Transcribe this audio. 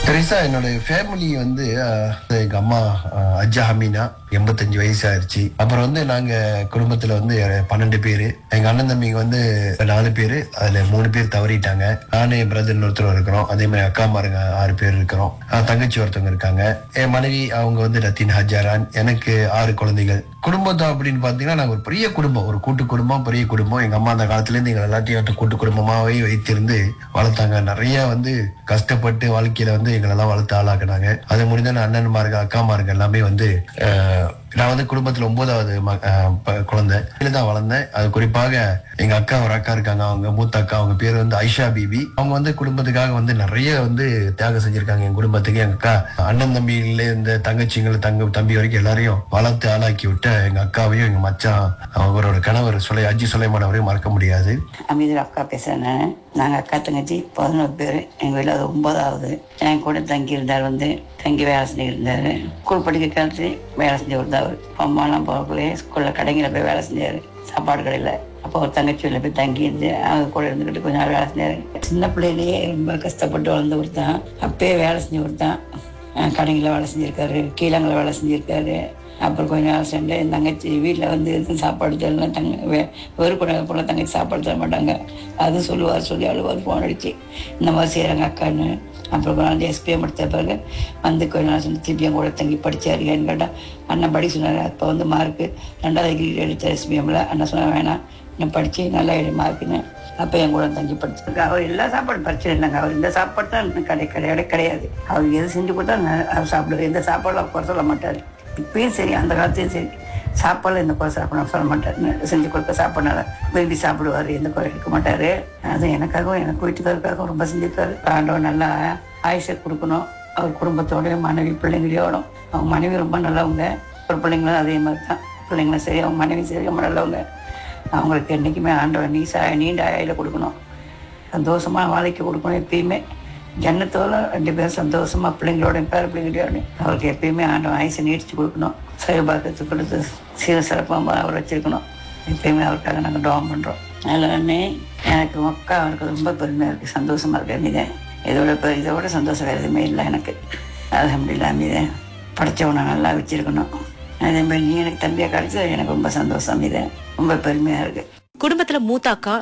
பெருசா என்னோட ஃபேமிலி வந்து அஹ், எங்க அம்மா அஹ், அஜ்ஜா ஹமீனா எண்பத்தஞ்சு வயசு ஆயிருச்சு அப்புறம் வந்து நாங்க குடும்பத்துல வந்து பன்னெண்டு பேரு எங்க அண்ணன் தம்பிங்க வந்து நாலு பேரு அதுல மூணு பேர் தவறிட்டாங்க நானு என் பிரதர் ஒருத்தர் இருக்கிறோம் அதே மாதிரி அக்கா மாருங்க ஆறு பேர் இருக்கிறோம் அஹ், தங்கச்சி ஒருத்தவங்க இருக்காங்க என் மனைவி அவங்க வந்து ரத்தின் ஹஜாரான் எனக்கு ஆறு குழந்தைகள் குடும்பத்தை அப்படின்னு பாத்தீங்கன்னா நாங்க ஒரு பெரிய குடும்பம் ஒரு கூட்டு குடும்பம் பெரிய குடும்பம் எங்க அம்மா அந்த காலத்துல இருந்து எங்க எல்லாத்தையும் வந்து கூட்டு குடும்பமாவே வைத்திருந்து வளர்த்தாங்க நிறைய வந்து கஷ்டப்பட்டு வாழ்க்கையில வந்து எங்களெல்லாம் வளர்த்து ஆளாக்குனாங்க அது முடிந்த அண்ணன்மாருங்க அக்காமாருங்க எல்லாமே வந்து அஹ், நான் வந்து குடும்பத்துல ஒன்பதாவது ம- அஹ், ப- குழந்தை இதுல தான் வளர்ந்தேன் அது குறிப்பாக எங்க அக்கா ஒரு அக்கா இருக்காங்க அவங்க மூத்த அக்கா அவங்க பேர் வந்து ஐஷா பிபி அவங்க வந்து குடும்பத்துக்காக வந்து நிறைய வந்து தியாகம் செஞ்சிருக்காங்க என் குடும்பத்துக்கு எங்க அக்கா அண்ணன் தம்பியில இந்த தங்கச்சிங்களை தங்க தம்பி வரைக்கும் எல்லாரையும் வளர்த்து ஆளாக்கி விட்ட எங்க அக்காவையும் எங்க மச்சான் அவரோட கணவர் சுலை அஜி சுலைமான் அவரையும் மறக்க முடியாது அமீதில் அக்கா பேசுகிறேன் நான் நாங்கள் அக்கா தங்கச்சி பதினோரு பேர் எங்கள் வீட்டில் அது ஒன்பதாவது என் கூட தங்கி இருந்தார் வந்து தங்கி வேலை செஞ்சுருந்தார் ஸ்கூல் படிக்க காலத்து வேலை செஞ்சவர் தான் அவர் அம்மாலாம் போகக்குள்ளே ஸ்கூலில் கடைங்களில் போய் வேலை செஞ்சார் சாப்பாடு கடையில் அப்போ ஒரு தங்கச்சி வீட்டில் போய் தங்கி இருந்து அவங்க கூட இருந்துக்கிட்டு கொஞ்ச நாள் வேலை செஞ்சார் சின்ன பிள்ளையிலேயே ரொம்ப கஷ்டப்பட்டு வளர்ந்தவர் தான் அப்பயே வேலை செஞ்சவர் தான் கடைங்களில் வேலை செஞ்சுருக்காரு கீழங்களில் வேலை செஞ்சுருக்காரு அப்புறம் கொஞ்ச நாள் சென்று என் தங்கச்சி வீட்டில் வந்து எதுவும் சாப்பாடு தரலாம் தங்க வே வெறுக்கூட போல தங்கச்சி சாப்பாடு தர மாட்டாங்க அது சொல்லுவார் சொல்லி அழுவார் ஃபோன் அடிச்சு இந்த மாதிரி செய்கிறாங்க அக்கான்னு அப்புறம் கொஞ்ச நாள் எஸ்பிஎம் எடுத்த பிறகு வந்து கொஞ்ச நாள் சொல்லி திருப்பியும் கூட தங்கி படித்தார் ஏன்னு கேட்டால் அண்ணன் படிக்க சொன்னார் அப்போ வந்து மார்க்கு ரெண்டாவது டிகிரி எடுத்த எஸ்பிஎம்மில் அண்ணன் சொன்ன வேணாம் நான் படித்து நல்லா எடு மார்க்குன்னு அப்போ என் கூட தங்கி படிச்சிருக்க அவர் எல்லா சாப்பாடு பிரச்சனை இல்லைங்க அவர் இந்த சாப்பாடு தான் கடை கிடையாது கிடையாது அவர் எது செஞ்சு கொடுத்தா நான் அவர் சாப்பிடுவார் எந்த சாப்பாடுலாம் குறை சொல்ல மாட்டார் இப்பயும் சரி அந்த காலத்தையும் சரி சாப்பாடு எந்த குறை சாப்பிடணும் சொல்ல மாட்டார் செஞ்சு கொடுக்க சாப்பிட்னால விரும்பி சாப்பிடுவார் எந்த குறை இருக்க மாட்டார் அது எனக்காகவும் எனக்கு வீட்டுக்காருக்காகவும் ரொம்ப செஞ்சிருக்காரு ஆண்டவன் நல்லா ஆயுஷை கொடுக்கணும் அவர் குடும்பத்தோட மனைவி பிள்ளைங்களோடும் அவங்க மனைவி ரொம்ப நல்லவங்க ஒரு பிள்ளைங்களும் அதே மாதிரி தான் பிள்ளைங்களும் சரி அவங்க மனைவி சரி ரொம்ப நல்லவங்க அவங்களுக்கு என்றைக்குமே ஆண்டவன் நீ சா நீண்ட ஆயில கொடுக்கணும் சந்தோஷமா வாழ்க்கை கொடுக்கணும் எப்பயுமே ஜன்னத்தோட ரெண்டு பேரும் சந்தோஷமா பிள்ளைங்களோட பேர பிள்ளைங்களோட அவருக்கு எப்பயுமே ஆண்டவன் ஆயுசை நீடிச்சு கொடுக்கணும் சைபாக்கத்து கொடுத்து சீர சிறப்பாக அவர் வச்சிருக்கணும் எப்பயுமே அவருக்காக நாங்கள் டோம் பண்ணுறோம் எல்லாமே எனக்கு மக்கா அவருக்கு ரொம்ப பெருமையாக இருக்குது சந்தோஷமா இருக்கு மீதே இதோட பெ- இதோட சந்தோஷம் வேறு எதுவுமே இல்லை எனக்கு அலமதுல்லா மீதே படைச்சவனை நல்லா வச்சிருக்கணும் அதே மாதிரி நீ எனக்கு தம்பியாக கிடைச்சது எனக்கு ரொம்ப சந்தோஷம் மீதே ரொம்ப பெருமையாக இருக்குது குடும்பத்துல மூத்த அக்கா